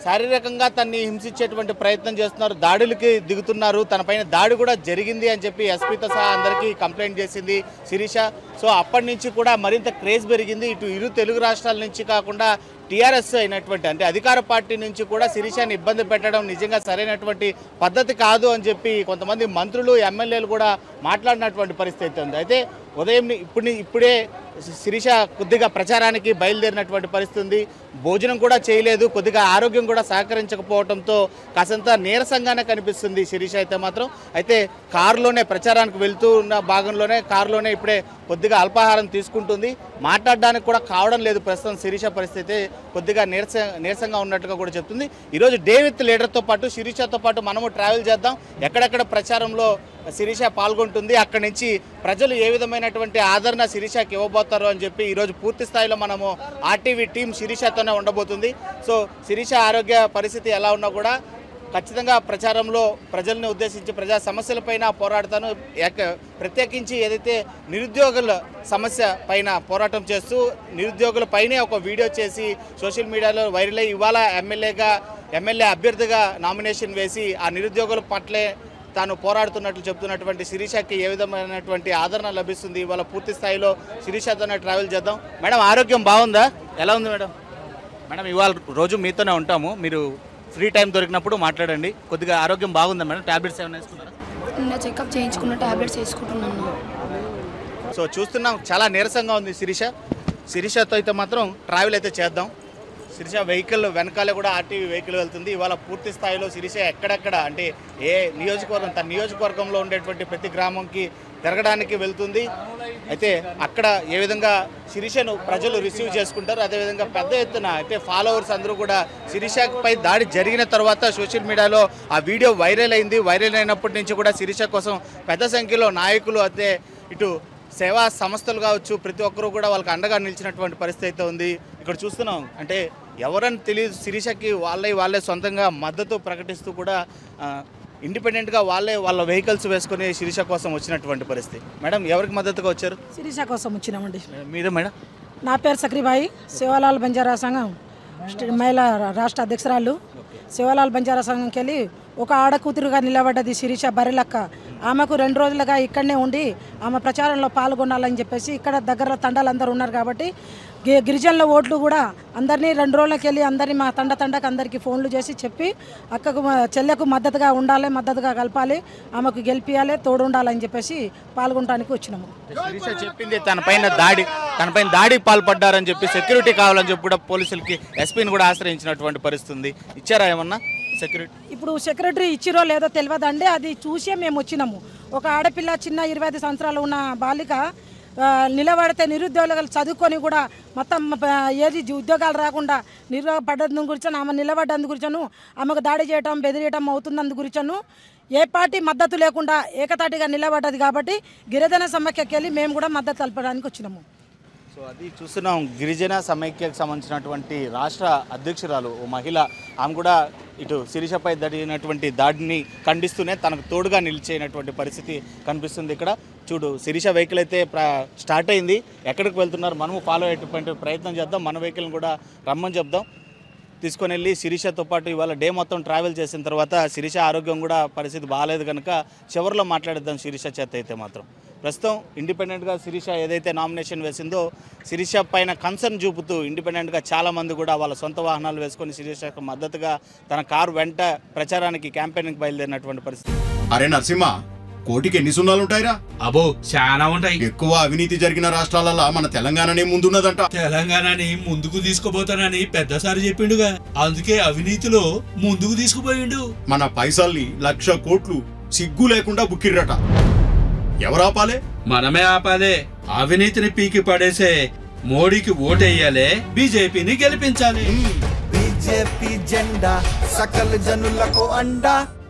శారీరకంగా తన్ని హింసించేటువంటి ప్రయత్నం చేస్తున్నారు దాడులకి దిగుతున్నారు తన పైన దాడి కూడా జరిగింది అని చెప్పి ఎస్పీతో సహా అందరికీ కంప్లైంట్ చేసింది శిరీష సో అప్పటి నుంచి కూడా మరింత క్రేజ్ పెరిగింది ఇటు ఇరు తెలుగు రాష్ట్రాల నుంచి కాకుండా టీఆర్ఎస్ అయినటువంటి అంటే అధికార పార్టీ నుంచి కూడా శిరీషని ఇబ్బంది పెట్టడం నిజంగా సరైనటువంటి పద్ధతి కాదు అని చెప్పి కొంతమంది మంత్రులు ఎమ్మెల్యేలు కూడా మాట్లాడినటువంటి పరిస్థితి ఉంది అయితే ఉదయం ని- ఇప్పుడు ని- ఇప్పుడే శిరీష కొద్దిగా ప్రచారానికి బయలుదేరినటువంటి పరిస్థితి ఉంది భోజనం కూడా చేయలేదు కొద్దిగా ఆరోగ్యం కూడా సహకరించకపోవడంతో కాసంత నీరసంగానే కనిపిస్తుంది శిరీష అయితే మాత్రం అయితే కారులోనే ప్రచారానికి వెళ్తూ ఉన్న భాగంలోనే కారులోనే ఇప్పుడే కొద్దిగా అల్పాహారం తీసుకుంటుంది మాట్లాడడానికి కూడా కావడం లేదు ప్రస్తుతం శిరీష పరిస్థితి కొద్దిగా నీరస నీరసంగా ఉన్నట్టుగా కూడా చెప్తుంది ఈరోజు డే విత్ లీడర్తో పాటు శిరీషతో పాటు మనము ట్రావెల్ చేద్దాం ఎక్కడెక్కడ ప్రచారంలో శిరీష పాల్గొంటుంది అక్కడి నుంచి ప్రజలు ఏ విధమైనటువంటి ఆదరణ శిరీషకి ఇవ్వబోతారు అని చెప్పి ఈరోజు పూర్తి స్థాయిలో మనము ఆర్టీవీ టీం శిరీషతోనే ఉండబోతుంది సో శిరీష ఆరోగ్య పరిస్థితి ఎలా ఉన్నా కూడా ఖచ్చితంగా ప్రచారంలో ప్రజల్ని ఉద్దేశించి ప్రజా సమస్యలపైన పోరాడతాను ఏక ప్రత్యేకించి ఏదైతే నిరుద్యోగుల సమస్య పైన పోరాటం చేస్తూ నిరుద్యోగుల పైనే ఒక వీడియో చేసి సోషల్ మీడియాలో వైరల్ అయ్యి ఇవాళ ఎమ్మెల్యేగా ఎమ్మెల్యే అభ్యర్థిగా నామినేషన్ వేసి ఆ నిరుద్యోగుల పట్లే తాను పోరాడుతున్నట్లు చెప్తున్నటువంటి శిరీషకి ఏ విధమైనటువంటి ఆదరణ లభిస్తుంది ఇవాళ పూర్తి స్థాయిలో శిరీషతోనే ట్రావెల్ చేద్దాం మేడం ఆరోగ్యం బాగుందా ఎలా ఉంది మేడం మేడం ఇవాళ రోజు మీతోనే ఉంటాము మీరు ఫ్రీ టైం దొరికినప్పుడు మాట్లాడండి కొద్దిగా ఆరోగ్యం బాగుందా మేడం టాబ్లెట్స్ ఏమైనా వేసుకున్నారా నిన్న చెకప్ చేయించుకున్న టాబ్లెట్స్ వేసుకుంటున్నాను సో చూస్తున్నాం చాలా నీరసంగా ఉంది శిరీష శిరీషతో అయితే మాత్రం ట్రావెల్ అయితే చేద్దాం శిరీష వెహికల్ వెనకాలే కూడా ఆర్టీవీ వెహికల్ వెళ్తుంది ఇవాళ పూర్తి స్థాయిలో శిరీష ఎక్కడెక్కడ అంటే ఏ నియోజకవర్గం తన నియోజకవర్గంలో ఉండేటువంటి ప్రతి గ్రామంకి తిరగడానికి వెళ్తుంది అయితే అక్కడ ఏ విధంగా శిరీషను ప్రజలు రిసీవ్ చేసుకుంటారు అదేవిధంగా పెద్ద ఎత్తున అయితే ఫాలోవర్స్ అందరూ కూడా శిరీషపై దాడి జరిగిన తర్వాత సోషల్ మీడియాలో ఆ వీడియో వైరల్ అయింది వైరల్ అయినప్పటి నుంచి కూడా శిరీష కోసం పెద్ద సంఖ్యలో నాయకులు అయితే ఇటు సేవా సంస్థలు కావచ్చు ప్రతి ఒక్కరూ కూడా వాళ్ళకి అండగా నిలిచినటువంటి పరిస్థితి అయితే ఉంది ఇక్కడ చూస్తున్నాం అంటే ఎవరని తెలియదు శిరీషకి వాళ్ళే వాళ్ళే సొంతంగా మద్దతు ప్రకటిస్తూ కూడా ఆ, ఇండిపెండెంట్గా వాళ్ళే వాళ్ళ వెహికల్స్ వేసుకొని శిరీష కోసం వచ్చినటువంటి పరిస్థితి మేడం ఎవరికి మద్దతుగా వచ్చారు శిరీష కోసం వచ్చినామండి మీరే మేడం నా పేరు సక్రిబాయి శివలాల్ బంజారా సంఘం స్టే- మహిళా రాష్ట్ర అధ్యక్షురాలు శివలాల్ బంజారా సంఘంకి వెళ్ళి ఒక ఆడకూతురుగా నిలబడ్డది శిరీష బరిలక్క ఆమెకు రెండు రోజులుగా ఇక్కడనే ఉండి ఆమె ప్రచారంలో పాల్గొనాలని చెప్పేసి ఇక్కడ దగ్గర తండాలు అందరూ ఉన్నారు కాబట్టి గి- గిరిజనుల ఓట్లు కూడా అందరినీ రెండు రోజులకి వెళ్ళి అందరినీ మా తండ తండకు అందరికీ ఫోన్లు చేసి చెప్పి అక్కకు మా చెల్లెకు మద్దతుగా ఉండాలి మద్దతుగా కలపాలి ఆమెకు గెలిపియాలి తోడు ఉండాలని చెప్పేసి పాల్గొనడానికి వచ్చినాము శిరీష చెప్పింది తన పైన దాడి తన పైన దాడికి పాల్పడ్డారని చెప్పి సెక్యూరిటీ కావాలని చెప్పి కూడా పోలీసులకి ఎస్పీని కూడా ఆశ్రయించినటువంటి పరిస్థితి ఉంది ఇచ్చారా ఏమన్నా సెక్యూరిటీ ఇప్పుడు సెక్రటరీ ఇచ్చిరో లేదో తెలియదండి అది చూసే మేము వచ్చినాము ఒక ఆడపిల్ల చిన్న ఇరవై ఐదు సంవత్సరాలు ఉన్న బాలిక ఆ, నిలబడితే నిరుద్యోగులు చదువుకొని కూడా మొత్తం ఆ, ఏది ఉద్యోగాలు రాకుండా నిరుపడ్డందు గురించను ఆమె నిలబడ్డందు గురించను ఆమెకు దాడి చేయటం బెదిరియటం అవుతుందందు గురించను ఏ పార్టీ మద్దతు లేకుండా ఏకతాటిగా నిలబడ్డది కాబట్టి గిరిజన సమైక్యకి వెళ్ళి మేము కూడా మద్దతు తెలపడానికి వచ్చినాము సో అది చూస్తున్నాం గిరిజన సమైక్యకు సంబంధించినటువంటి రాష్ట్ర అధ్యక్షురాలు ఓ మహిళ ఆమె కూడా ఇటు శిరీషపై జరిగినటువంటి దాడిని ఖండిస్తూనే తనకు తోడుగా నిలిచేనటువంటి పరిస్థితి కనిపిస్తుంది ఇక్కడ చూడు శిరీష వెహికల్ అయితే ప్ర స్టార్ట్ అయింది ఎక్కడికి వెళ్తున్నారు మనము ఫాలో అయ్యేటువంటి ప్రయత్నం చేద్దాం మన వెహికల్ని కూడా రమ్మని చెప్దాం తీసుకొని వెళ్ళి శిరీషతో పాటు ఇవాళ డే మొత్తం ట్రావెల్ చేసిన తర్వాత శిరీష ఆరోగ్యం కూడా పరిస్థితి బాగాలేదు కనుక చివరిలో మాట్లాడేద్దాం శిరీష చేత అయితే మాత్రం ప్రస్తుతం ఇండిపెండెంట్గా శిరీష ఏదైతే నామినేషన్ వేసిందో శిరీష పైన కన్సర్న్ చూపుతూ ఇండిపెండెంట్గా చాలామంది కూడా వాళ్ళ సొంత వాహనాలు వేసుకొని శిరీషకు మద్దతుగా తన కారు వెంట ప్రచారానికి క్యాంపెయిన్కి బయలుదేరినటువంటి పరిస్థితి అరే నరసింహ కోటికి ఎన్ని సున్నాలుంటాయిరా అబో చాలా ఉంటాయి ఎక్కువ అవినీతి జరిగిన రాష్ట్రాలలో మన తెలంగాణనే ముందున్నదంట తెలంగాణని ముందుకు తీసుకుపోతానని పెద్దసారి చెప్పిండుగా అందుకే అవినీతిలో ముందుకు తీసుకుపోయిండు మన పైసల్ని లక్ష కోట్లు సిగ్గు లేకుండా బుక్కిర్రట ఎవరాపాలే మనమే ఆపాలే అవినీతిని పీకి పడేసే మోడీకి ఓటేయాలి బీజేపీని గెలిపించాలి బీజేపీ జెండా సకల జనులకు అండా